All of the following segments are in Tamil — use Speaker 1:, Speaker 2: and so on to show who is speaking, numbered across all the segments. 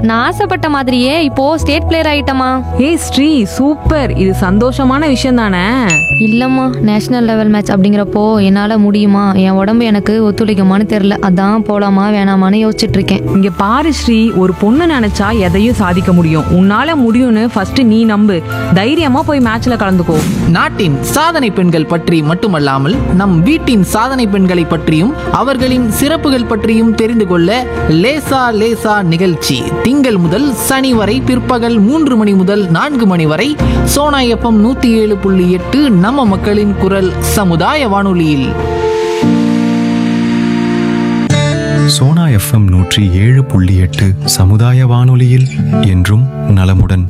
Speaker 1: நான் ஆசைப்பட்ட மாதிரியே இப்போ ஸ்டேட் பிளேயர் ஆயிட்டமா
Speaker 2: ஏய் ஸ்ரீ சூப்பர் இது சந்தோஷமான விஷயம் தானே
Speaker 1: இல்லம்மா நேஷனல் லெவல் மேட்ச் அப்படிங்கிறப்போ என்னால முடியுமா என் உடம்பு எனக்கு ஒத்துழைக்குமான்னு தெரியல அதான் போலாமா வேணாமான்னு யோசிச்சுட்டு இருக்கேன்
Speaker 2: இங்க பாரு ஸ்ரீ ஒரு பொண்ணு நினைச்சா எதையும் சாதிக்க முடியும் உன்னால முடியும்னு ஃபர்ஸ்ட் நீ நம்பு தைரியமா போய் மேட்ச்ல கலந்துக்கோ
Speaker 3: நாட்டின் சாதனை பெண்கள் பற்றி மட்டுமல்லாமல் நம் வீட்டின் சாதனை பெண்களை பற்றியும் அவர்களின் சிறப்புகள் பற்றியும் தெரிந்து கொள்ள லேசா லேசா நிகழ்ச்சி திங்கள் முதல் சனி வரை பிற்பகல் மூன்று மணி முதல் நான்கு மணி வரை சோனா எஃப்எம் நூத்தி ஏழு புள்ளி எட்டு நம்ம மக்களின் குரல் சமுதாய வானொலியில்
Speaker 4: சோனா எஃப்எம் நூற்றி ஏழு புள்ளி எட்டு சமுதாய வானொலியில் என்றும் நலமுடன்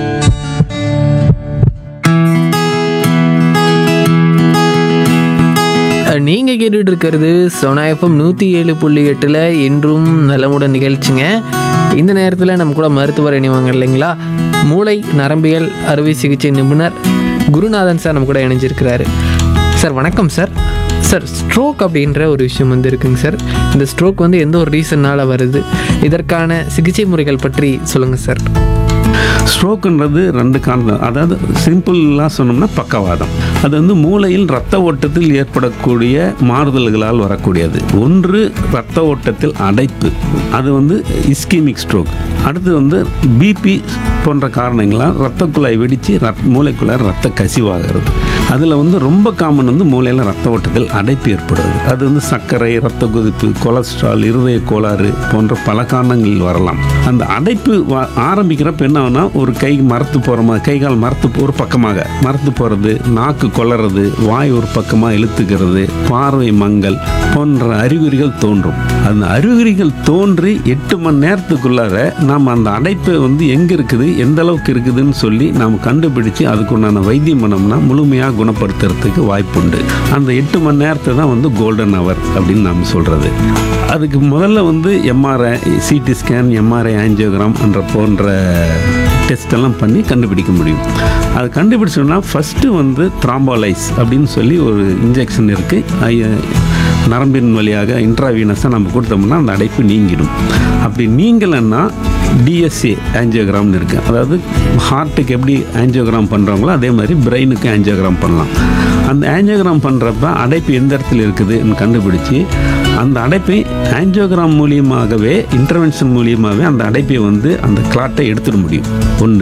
Speaker 3: நீங்க கேட்டுட்டு இருக்கிறது சோனா எஃப்எம் நூத்தி ஏழு புள்ளி எட்டுல என்றும் நலமுடன் நிகழ்ச்சிங்க இந்த நேரத்தில் நம்ம கூட மருத்துவர் இணைவாங்க இல்லைங்களா மூளை நரம்பியல் அறுவை சிகிச்சை நிபுணர் குருநாதன் சார் நம்ம கூட இணைஞ்சிருக்கிறாரு சார் வணக்கம் சார் சார் ஸ்ட்ரோக் அப்படின்ற ஒரு விஷயம் வந்து இருக்குங்க சார் இந்த ஸ்ட்ரோக் வந்து எந்த ஒரு ரீசன்னால் வருது இதற்கான சிகிச்சை முறைகள் பற்றி சொல்லுங்கள் சார்
Speaker 5: ஸ்ட்ரோக்குன்றது ரெண்டு காரணம் அதாவது சிம்பிளாக சொன்னோம்னா பக்கவாதம் அது வந்து மூளையில் இரத்த ஓட்டத்தில் ஏற்படக்கூடிய மாறுதல்களால் வரக்கூடியது ஒன்று இரத்த ஓட்டத்தில் அடைப்பு அது வந்து இஸ்கீமிக் ஸ்ட்ரோக் அடுத்து வந்து பிபி போன்ற காரணங்களால் இரத்த குழாய் வெடித்து ரத் மூளைக்குள்ளார ரத்த கசிவாகிறது அதில் வந்து ரொம்ப காமன் வந்து மூளையில் ரத்த ஓட்டத்தில் அடைப்பு ஏற்படுவது அது வந்து சர்க்கரை ரத்த கொதிப்பு கொலஸ்ட்ரால் இருதய கோளாறு போன்ற பல காரணங்கள் வரலாம் அந்த அடைப்பு வ- ஆரம்பிக்கிறப்ப என்ன ஆகும்னா ஒரு கை மரத்து போகிற மாதிரி கை கால் மரத்து ஒரு பக்கமாக மரத்து போகிறது நாக்கு கொளறது வாய் ஒரு பக்கமாக இழுத்துக்கிறது பார்வை மங்கல் போன்ற அறிகுறிகள் தோன்றும் அந்த அறிகுறிகள் தோன்றி எட்டு மணி நேரத்துக்குள்ளார நாம் அந்த அடைப்பை வந்து எங்கே இருக்குது எந்த அளவுக்கு இருக்குதுன்னு சொல்லி நாம் கண்டுபிடிச்சு அதுக்குண்டான வைத்தியம் பண்ணோம்னா முழுமையாக குணப்படுத்துறதுக்கு வாய்ப்புண்டு அந்த எட்டு மணி நேரத்தை தான் வந்து கோல்டன் அவர் அப்படின்னு நாம் சொல்கிறது அதுக்கு முதல்ல வந்து MRI CT scan MRI angiogram என்ற போன்ற டெஸ்ட் எல்லாம் பண்ணி கண்டுபிடிக்க முடியும் அது கண்டுபிடிச்சோம்னா ஃபஸ்ட்டு வந்து த்ராம்போலைஸ் அப்படின்னு சொல்லி ஒரு இன்ஜெக்ஷன் இருக்குது நரம்பின் வழியாக இன்ட்ராவீனஸாக நம்ம கொடுத்தோம்னா அந்த அடைப்பு நீங்கிடும் அப்படி நீங்கலைன்னா டிஎஸ்சி ஆஞ்சியோகிராம்னு இருக்குது அதாவது ஹார்ட்டுக்கு எப்படி ஆஞ்சியோகிராம் பண்ணுறாங்களோ அதே மாதிரி பிரெயினுக்கு ஆஞ்சியோகிராம் பண்ணலாம் அந்த ஆஞ்சியோகிராம் பண்ணுறப்ப அடைப்பு எந்த இடத்துல இருக்குதுன்னு கண்டுபிடிச்சி அந்த அடைப்பை ஆஞ்சியோகிராம் மூலியமாகவே இன்டர்வென்ஷன் மூலியமாகவே அந்த அடைப்பை வந்து அந்த கிளாட்டை எடுத்துட முடியும் ஒன்று